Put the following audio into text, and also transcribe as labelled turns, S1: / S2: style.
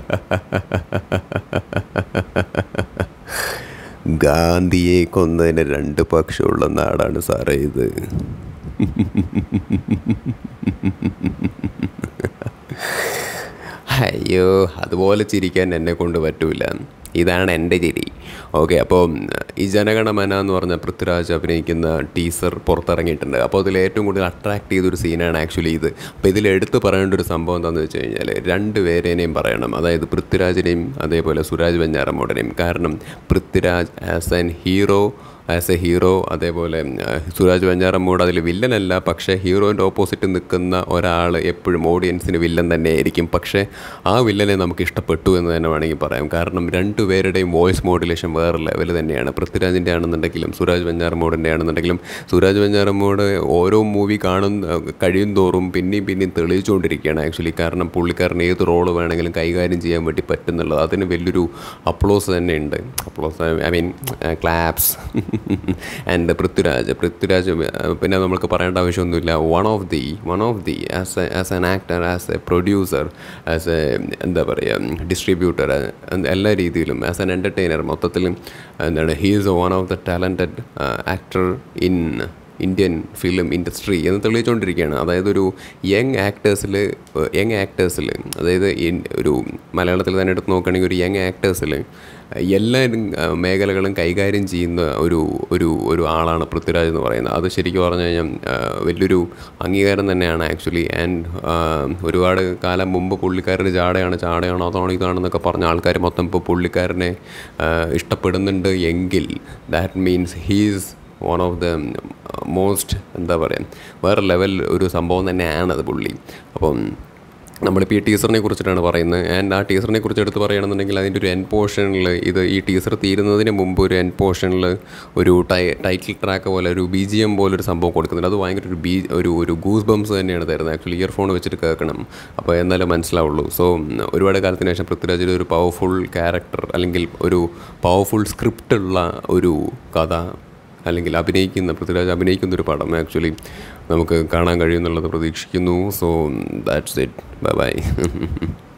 S1: ഗാന്ധിയെ കൊന്നതിന് രണ്ട് പക്ഷമുള്ള നാടാണ് സാറേ ഇത് അയ്യോ അതുപോലെ ചിരിക്കാൻ എന്നെ കൊണ്ട് പറ്റൂല ഇതാണ് എൻ്റെ ചിരി ഓക്കെ അപ്പോൾ ഈ ജനഗണമന എന്ന് പറഞ്ഞ പൃഥ്വിരാജ് അഭിനയിക്കുന്ന ടീസർ പുറത്തിറങ്ങിയിട്ടുണ്ട് അപ്പോൾ അതിൽ ഏറ്റവും കൂടുതൽ അട്രാക്ട് ചെയ്തൊരു സീനാണ് ആക്ച്വലി ഇത് അപ്പോൾ ഇതിൽ എടുത്ത് പറയേണ്ട ഒരു സംഭവം എന്താണെന്ന് വെച്ച് കഴിഞ്ഞാൽ രണ്ട് പേരേനെയും പറയണം അതായത് പൃഥ്വിരാജിനെയും അതേപോലെ സുരാജ് വെഞ്ഞാറമ്മൂടനെയും കാരണം Prithviraj as an hero as a hero അതേപോലെ ആ, സുരാജ് വെഞ്ഞാറമ്മൂട് അതിൽ വില്ലനല്ല പക്ഷേ ഹീറോൻ്റെ ഓപ്പോസിറ്റ് നിൽക്കുന്ന ഒരാൾ എപ്പോഴും ഓഡിയൻസിന് വില്ലൻ തന്നെയായിരിക്കും പക്ഷേ ആ വില്ലനെ നമുക്ക് ഇഷ്ടപ്പെട്ടു എന്ന് തന്നെ വേണമെങ്കിൽ പറയാം കാരണം രണ്ടുപേരുടെയും വോയിസ് മോഡുലേഷൻ വേറെ ലെവൽ തന്നെയാണ് പൃഥ്വിരാജിൻ്റെ ആണെന്നുണ്ടെങ്കിലും സുരാജ് വെഞ്ഞാറമ്മൂടിൻ്റെ ആണെന്നുണ്ടെങ്കിലും സുരാജ് വെഞ്ഞാറമ്മൂട് ഓരോ മൂവി കാണുന്ന കഴിയും തോറും പിന്നെയും പിന്നെയും തെളിയിച്ചുകൊണ്ടിരിക്കുകയാണ് ആക്ച്വലി കാരണം പുള്ളിക്കാരന് ഏത് റോള് വേണമെങ്കിലും കൈകാര്യം ചെയ്യാൻ വേണ്ടി പറ്റുന്നുള്ളത് അതിന് വലിയൊരു അപ്ലോസ് തന്നെ ഉണ്ട് applause I mean claps and Prithviraj Prithviraj uh, പിന്നെ നമുക്ക് പറയേണ്ട ആവശ്യമൊന്നുമില്ല one of the one of the as as an actor as a producer as a എന്താ പറയുക ഡിസ്ട്രിബ്യൂട്ടർ എല്ലാ രീതിയിലും ആസ് ആൻ എൻ്റർടൈനർ മൊത്തത്തിൽ എന്താണ് he is one of the talented actor in Indian film industry എന്ന് തെളിയിച്ചുകൊണ്ടിരിക്കുകയാണ് അതായത് ഒരു യങ് ആക്ടേഴ്സിൽ യങ് ആക്ടേഴ്സിൽ അതായത് ഇൻ- ഒരു മലയാളത്തിൽ തന്നെ എടുത്ത് നോക്കുകയാണെങ്കിൽ ഒരു യങ് ആക്ടേഴ്സിൽ എല്ലാ ആ, മേഖലകളും കൈകാര്യം ചെയ്യുന്ന ഒരു ഒരു ഒരു ആളാണ് പൃഥ്വിരാജ് എന്ന് പറയുന്നത് അത് ശരിക്കും പറഞ്ഞു കഴിഞ്ഞാൽ ആ, വലിയൊരു അംഗീകാരം തന്നെയാണ് ആക്ച്വലി ആൻഡ് ഒരുപാട് കാലം മുമ്പ് പുള്ളിക്കാരൻ്റെ ജാടയാണ് ചാടയാണോ അതാണോ ഇതാണെന്നൊക്കെ പറഞ്ഞ ആൾക്കാർ മൊത്തം ഇപ്പോൾ പുള്ളിക്കാരനെ ആ, ഇഷ്ടപ്പെടുന്നുണ്ട് എങ്കിൽ that means he's one of the most എന്താ പറയുക വേറെ ലെവൽ ഒരു സംഭവം തന്നെയാണത് പുള്ളി അപ്പം നമ്മളിപ്പോൾ ഈ ടീച്ചറിനെ കുറിച്ചിട്ടാണ് പറയുന്നത് ആൻഡ് ആ ടീച്ചറിനെ കുറിച്ച് എടുത്ത് പറയുകയാണെന്നുണ്ടെങ്കിൽ അതിൻ്റെ ഒരു എൻ പോർഷനിൽ ഇത് ഈ ടീച്ചർ തീരുന്നതിന് മുമ്പ് ഒരു എൻ പോർഷനിൽ ഒരു ടൈ ടൈറ്റിൽ ട്രാക്ക് പോലെ ഒരു ബി ജി എം പോലെ ഒരു സംഭവം കൊടുക്കുന്നുണ്ട് അത് ഭയങ്കര ഒരു ബി ഒരു ഒരു ഗൂസ് ബംസ് തന്നെയാണ് തരുന്നത് ആക്ച്വലി ഇയർഫോൺ വെച്ചിട്ട് കേൾക്കണം അപ്പോൾ എന്നാലേ മനസ്സിലാവുള്ളൂ സോ ഒരുപാട് കാലത്തിന് ശേഷം പൃഥ്വിരാജിൻ്റെ ഒരു പവർഫുൾ ക്യാരക്ടർ അല്ലെങ്കിൽ ഒരു പവർഫുൾ സ്ക്രിപ്റ്റുള്ള ഒരു കഥ അല്ലെങ്കിൽ അഭിനയിക്കുന്ന പൃഥ്വിരാജ് അഭിനയിക്കുന്ന ഒരു പടം ആക്ച്വലി നമുക്ക് കാണാൻ കഴിയുമെന്നുള്ളത് പ്രതീക്ഷിക്കുന്നു so that's it bye by